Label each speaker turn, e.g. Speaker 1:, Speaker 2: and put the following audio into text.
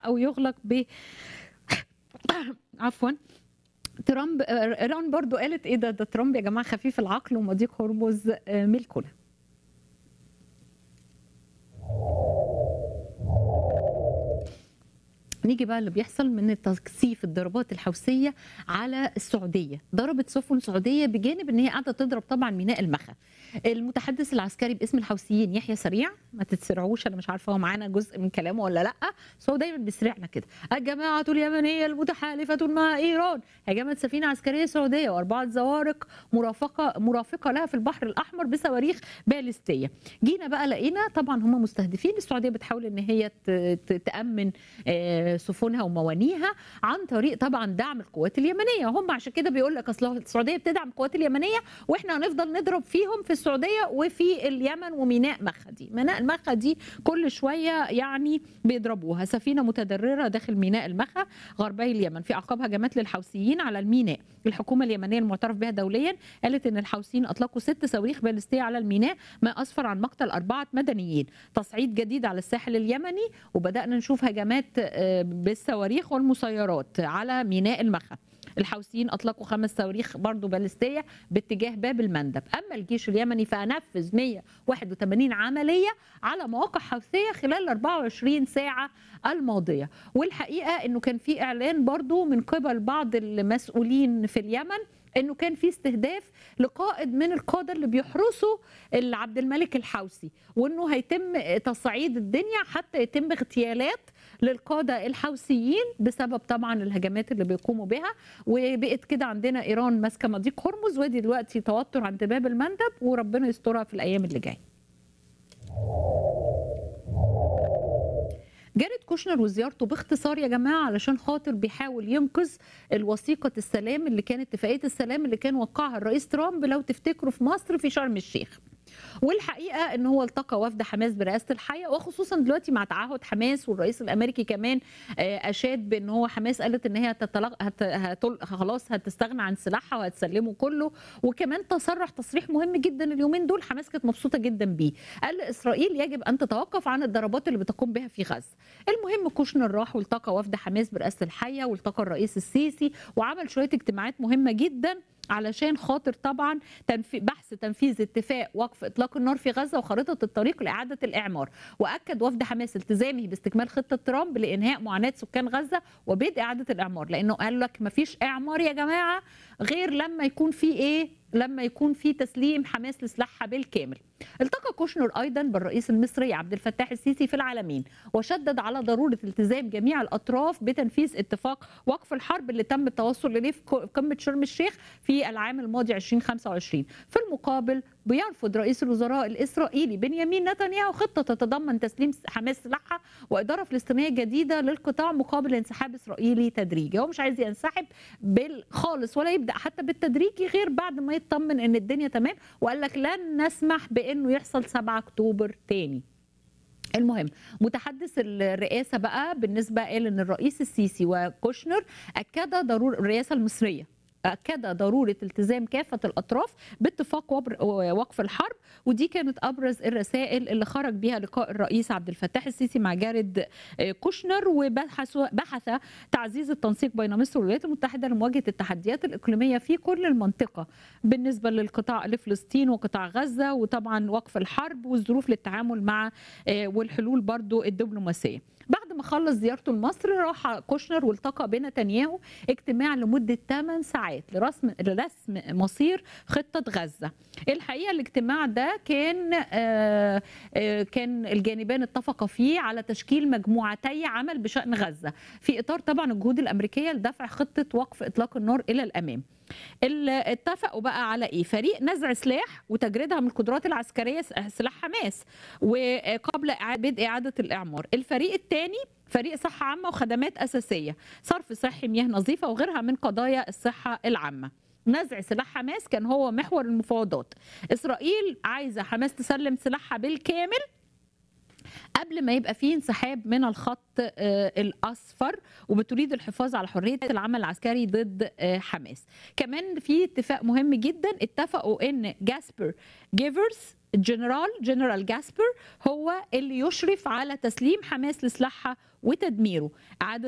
Speaker 1: او يغلق ب عفوا ترامب ايران برضو قالت ايه ده ده ترامب يا جماعه خفيف العقل ومضيق هرمز ملكنا نيجي بقى اللي بيحصل من تكثيف الضربات الحوثيه على السعوديه ضربت سفن سعوديه بجانب ان هي قاعده تضرب طبعا ميناء المخا المتحدث العسكري باسم الحوثيين يحيى سريع ما تتسرعوش انا مش عارفه هو معانا جزء من كلامه ولا لا بس هو دايما بيسرعنا كده الجماعه اليمنيه المتحالفه مع ايران هجمت سفينه عسكريه سعوديه واربعه زوارق مرافقه مرافقه لها في البحر الاحمر بصواريخ باليستيه جينا بقى لقينا طبعا هم مستهدفين السعوديه بتحاول ان هي تامن سفنها وموانيها عن طريق طبعا دعم القوات اليمنيه هم عشان كده بيقول لك اصل السعوديه بتدعم القوات اليمنيه واحنا هنفضل نضرب فيهم في السعوديه وفي اليمن وميناء مخا دي ميناء المخا دي كل شويه يعني بيضربوها سفينه متضرره داخل ميناء المخا غربي اليمن في اعقاب هجمات للحوثيين على الميناء الحكومه اليمنيه المعترف بها دوليا قالت ان الحوثيين اطلقوا ست صواريخ باليستيه على الميناء ما اسفر عن مقتل اربعه مدنيين تصعيد جديد على الساحل اليمني وبدانا نشوف هجمات بالصواريخ والمسيرات على ميناء المخا الحوثيين اطلقوا خمس صواريخ برضه باليستيه باتجاه باب المندب اما الجيش اليمني فنفذ 181 عمليه على مواقع حوثيه خلال 24 ساعه الماضيه والحقيقه انه كان في اعلان برضه من قبل بعض المسؤولين في اليمن انه كان في استهداف لقائد من القاده اللي بيحرسوا عبد الملك الحوثي وانه هيتم تصعيد الدنيا حتى يتم اغتيالات للقاده الحوثيين بسبب طبعا الهجمات اللي بيقوموا بها وبقت كده عندنا ايران ماسكه مضيق هرمز ودي دلوقتي توتر عند باب المندب وربنا يسترها في الايام اللي جايه. جارد كوشنر وزيارته باختصار يا جماعه علشان خاطر بيحاول ينقذ الوثيقه السلام اللي كانت اتفاقيه السلام اللي كان وقعها الرئيس ترامب لو تفتكروا في مصر في شرم الشيخ. والحقيقه ان هو التقى وفد حماس برئاسه الحياه وخصوصا دلوقتي مع تعهد حماس والرئيس الامريكي كمان اشاد بان هو حماس قالت ان هي هتطلق هت... هتل... خلاص هتستغنى عن سلاحها وهتسلمه كله وكمان تصرح تصريح مهم جدا اليومين دول حماس كانت مبسوطه جدا بيه قال لاسرائيل يجب ان تتوقف عن الضربات اللي بتقوم بها في غزه المهم كوشنر راح والتقى وفد حماس برئاسه الحياه والتقى الرئيس السيسي وعمل شويه اجتماعات مهمه جدا علشان خاطر طبعا تنفي بحث تنفيذ اتفاق وقف اطلاق النار في غزه وخارطه الطريق لاعاده الاعمار واكد وفد حماس التزامه باستكمال خطه ترامب لانهاء معاناه سكان غزه وبدء اعاده الاعمار لانه قال لك ما فيش اعمار يا جماعه غير لما يكون في ايه لما يكون في تسليم حماس لسلاحها بالكامل التقى كوشنر ايضا بالرئيس المصري عبد الفتاح السيسي في العالمين وشدد على ضروره التزام جميع الاطراف بتنفيذ اتفاق وقف الحرب اللي تم التوصل اليه في قمه شرم الشيخ في العام الماضي 2025 في المقابل بيرفض رئيس الوزراء الاسرائيلي بنيامين نتنياهو خطه تتضمن تسليم حماس سلاحها واداره فلسطينيه جديده للقطاع مقابل انسحاب اسرائيلي تدريجي هو مش عايز ينسحب خالص ولا يبدا حتى بالتدريجي غير بعد ما يطمن ان الدنيا تمام وقال لك لن نسمح بانه يحصل 7 اكتوبر تاني المهم متحدث الرئاسه بقى بالنسبه قال ان الرئيس السيسي وكوشنر اكد ضروره الرئاسه المصريه أكد ضرورة التزام كافة الأطراف باتفاق وقف الحرب ودي كانت أبرز الرسائل اللي خرج بها لقاء الرئيس عبد الفتاح السيسي مع جارد كوشنر وبحث بحث تعزيز التنسيق بين مصر والولايات المتحدة لمواجهة التحديات الإقليمية في كل المنطقة بالنسبة للقطاع لفلسطين وقطاع غزة وطبعا وقف الحرب والظروف للتعامل مع والحلول برضو الدبلوماسية بعد ما خلص زيارته لمصر راح كوشنر والتقى بنتنياهو اجتماع لمدة 8 ساعات لرسم لرسم مصير خطة غزة الحقيقة الاجتماع ده كان آآ آآ كان الجانبان اتفقا فيه على تشكيل مجموعتي عمل بشأن غزة في إطار طبعا الجهود الأمريكية لدفع خطة وقف إطلاق النار إلى الأمام اتفقوا بقى على ايه فريق نزع سلاح وتجريدها من القدرات العسكريه سلاح حماس وقبل بدء اعاده الاعمار الفريق الثاني فريق صحة عامة وخدمات أساسية صرف صحي مياه نظيفة وغيرها من قضايا الصحة العامة نزع سلاح حماس كان هو محور المفاوضات إسرائيل عايزة حماس تسلم سلاحها بالكامل قبل ما يبقى فيه انسحاب من الخط الاصفر وبتريد الحفاظ على حريه العمل العسكري ضد حماس كمان في اتفاق مهم جدا اتفقوا ان جاسبر جيفرز الجنرال جنرال جاسبر هو اللي يشرف على تسليم حماس لسلاحها وتدميره اعاده